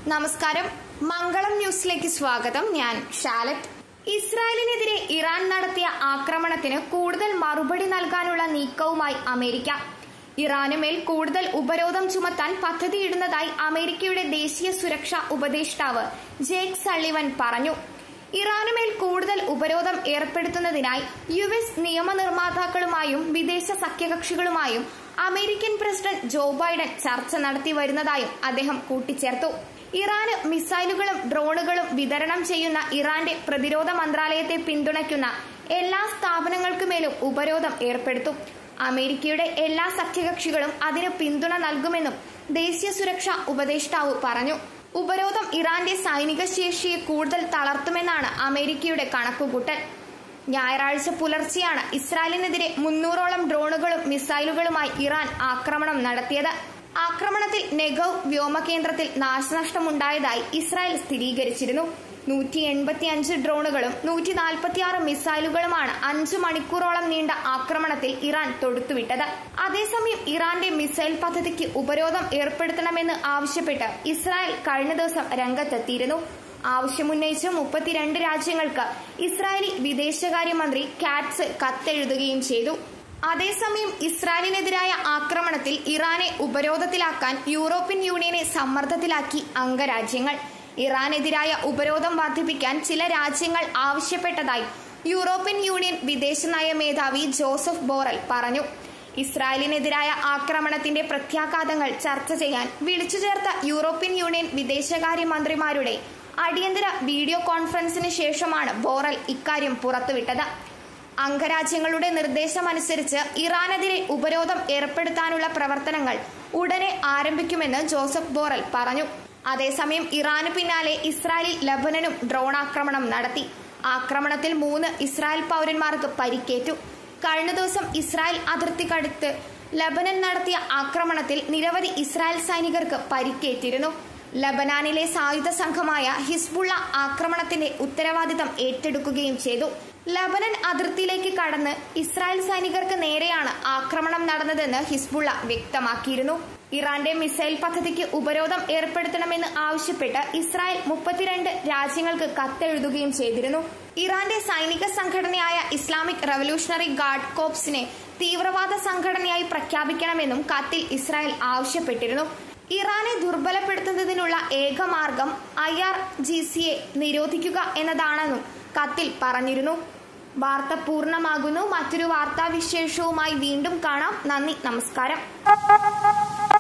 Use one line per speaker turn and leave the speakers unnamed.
നമസ്കാരം മംഗളം ന്യൂസിലേക്ക് സ്വാഗതം ഞാൻ ഷാലറ്റ് ഇസ്രായേലിനെതിരെ ഇറാൻ നടത്തിയ ആക്രമണത്തിന് കൂടുതൽ മറുപടി നൽകാനുള്ള നീക്കവുമായി അമേരിക്ക ഇറാനുമേൽ കൂടുതൽ ഉപരോധം ചുമത്താൻ പദ്ധതിയിടുന്നതായി അമേരിക്കയുടെ ദേശീയ സുരക്ഷാ ഉപദേഷ്ടാവ് ജേക്ക് സള്ളിവൻ പറഞ്ഞു ഇറാനുമേൽ കൂടുതൽ ഉപരോധം ഏർപ്പെടുത്തുന്നതിനായി യു എസ് നിയമനിർമ്മാതാക്കളുമായും വിദേശ സഖ്യകക്ഷികളുമായും അമേരിക്കൻ പ്രസിഡന്റ് ജോ ബൈഡൻ ചർച്ച നടത്തി വരുന്നതായും അദ്ദേഹം കൂട്ടിച്ചേർത്തു ഇറാന് മിസൈലുകളും ഡ്രോണുകളും വിതരണം ചെയ്യുന്ന ഇറാന്റെ പ്രതിരോധ മന്ത്രാലയത്തെ പിന്തുണയ്ക്കുന്ന എല്ലാ സ്ഥാപനങ്ങൾക്കുമേലും ഉപരോധം ഏർപ്പെടുത്തും അമേരിക്കയുടെ എല്ലാ സഖ്യകക്ഷികളും അതിന് പിന്തുണ നൽകുമെന്നും ദേശീയ സുരക്ഷാ ഉപദേഷ്ടാവ് പറഞ്ഞു ഉപരോധം ഇറാന്റെ സൈനിക ശേഷിയെ കൂടുതൽ തളർത്തുമെന്നാണ് അമേരിക്കയുടെ കണക്കുകൂട്ടൽ ഞായറാഴ്ച പുലർച്ചെയാണ് ഇസ്രായേലിനെതിരെ മുന്നൂറോളം ഡ്രോണുകളും മിസൈലുകളുമായി ഇറാൻ ആക്രമണം നടത്തിയത് ആക്രമണത്തിൽ നെഗവ് വ്യോമകേന്ദ്രത്തിൽ നാശനഷ്ടമുണ്ടായതായി ഇസ്രായേൽ സ്ഥിരീകരിച്ചിരുന്നു നൂറ്റി എൺപത്തി അഞ്ച് ഡ്രോണുകളും നൂറ്റി നാൽപ്പത്തിയാറ് മിസൈലുകളുമാണ് അഞ്ചു മണിക്കൂറോളം നീണ്ട ആക്രമണത്തിൽ ഇറാൻ തൊടുത്തുവിട്ടത് അതേസമയം ഇറാന്റെ മിസൈൽ പദ്ധതിക്ക് ഉപരോധം ഏർപ്പെടുത്തണമെന്ന് ആവശ്യപ്പെട്ട് ഇസ്രായേൽ കഴിഞ്ഞ ദിവസം രംഗത്തെത്തിയിരുന്നു ആവശ്യമുന്നയിച്ച് മുപ്പത്തിരണ്ട് രാജ്യങ്ങൾക്ക് ഇസ്രായേലി വിദേശകാര്യമന്ത്രി കാറ്റ്സ് കത്തെഴുതുകയും ചെയ്തു അതേസമയം ഇസ്രായേലിനെതിരായ ആക്രമണത്തിൽ ഇറാനെ ഉപരോധത്തിലാക്കാൻ യൂറോപ്യൻ യൂണിയനെ സമ്മർദ്ദത്തിലാക്കി അംഗരാജ്യങ്ങൾ ഇറാനെതിരായ ഉപരോധം വർദ്ധിപ്പിക്കാൻ ചില രാജ്യങ്ങൾ ആവശ്യപ്പെട്ടതായി യൂറോപ്യൻ യൂണിയൻ വിദേശനയ മേധാവി ജോസഫ് ബോറൽ പറഞ്ഞു ഇസ്രായേലിനെതിരായ ആക്രമണത്തിന്റെ പ്രത്യാഘാതങ്ങൾ ചർച്ച ചെയ്യാൻ വിളിച്ചു ചേർത്ത യൂറോപ്യൻ യൂണിയൻ വിദേശകാര്യമന്ത്രിമാരുടെ അടിയന്തര വീഡിയോ കോൺഫറൻസിന് ശേഷമാണ് ബോറൽ ഇക്കാര്യം പുറത്തുവിട്ടത് അംഗരാജ്യങ്ങളുടെ നിർദ്ദേശമനുസരിച്ച് ഇറാനെതിരെ ഉപരോധം ഏർപ്പെടുത്താനുള്ള പ്രവർത്തനങ്ങൾ ഉടനെ ആരംഭിക്കുമെന്ന് ജോസഫ് ബോറൽ പറഞ്ഞു അതേസമയം ഇറാന് പിന്നാലെ ഇസ്രായേലിൽ ലബനനും ഡ്രോൺ ആക്രമണം നടത്തി ആക്രമണത്തിൽ മൂന്ന് ഇസ്രായേൽ പൗരന്മാർക്ക് പരിക്കേറ്റു കഴിഞ്ഞ ദിവസം ഇസ്രായേൽ അതിർത്തിക്കടുത്ത് ലബനൻ നടത്തിയ ആക്രമണത്തിൽ നിരവധി ഇസ്രായേൽ സൈനികർക്ക് പരിക്കേറ്റിരുന്നു ലബനാനിലെ സായുധ സംഘമായ ഹിസ്ബുള്ള ആക്രമണത്തിന്റെ ഉത്തരവാദിത്തം ഏറ്റെടുക്കുകയും ചെയ്തു ലബനൻ അതിർത്തിയിലേക്ക് കടന്ന് ഇസ്രായേൽ സൈനികർക്ക് നേരെയാണ് ആക്രമണം നടന്നതെന്ന് ഹിസ്ബുള്ള വ്യക്തമാക്കിയിരുന്നു ഇറാന്റെ മിസൈൽ പദ്ധതിക്ക് ഉപരോധം ഏർപ്പെടുത്തണമെന്ന് ആവശ്യപ്പെട്ട് ഇസ്രായേൽ മുപ്പത്തിരണ്ട് രാജ്യങ്ങൾക്ക് കത്തെഴുതുകയും ചെയ്തിരുന്നു ഇറാന്റെ സൈനിക സംഘടനയായ ഇസ്ലാമിക് റവല്യൂഷണറി ഗാർഡ് കോപ്സിനെ തീവ്രവാദ സംഘടനയായി പ്രഖ്യാപിക്കണമെന്നും കത്തിൽ ഇസ്രായേൽ ആവശ്യപ്പെട്ടിരുന്നു ഇറാനെ ദുർബലപ്പെടുത്തുന്നതിനുള്ള ഏക മാർഗം ഐ ആർ ജി സിയെ നിരോധിക്കുക എന്നതാണെന്നും കത്തിൽ പറഞ്ഞിരുന്നു വാർത്ത പൂർണ്ണമാകുന്നു മറ്റൊരു വാർത്താവിശേഷവുമായി വീണ്ടും കാണാം നന്ദി നമസ്കാരം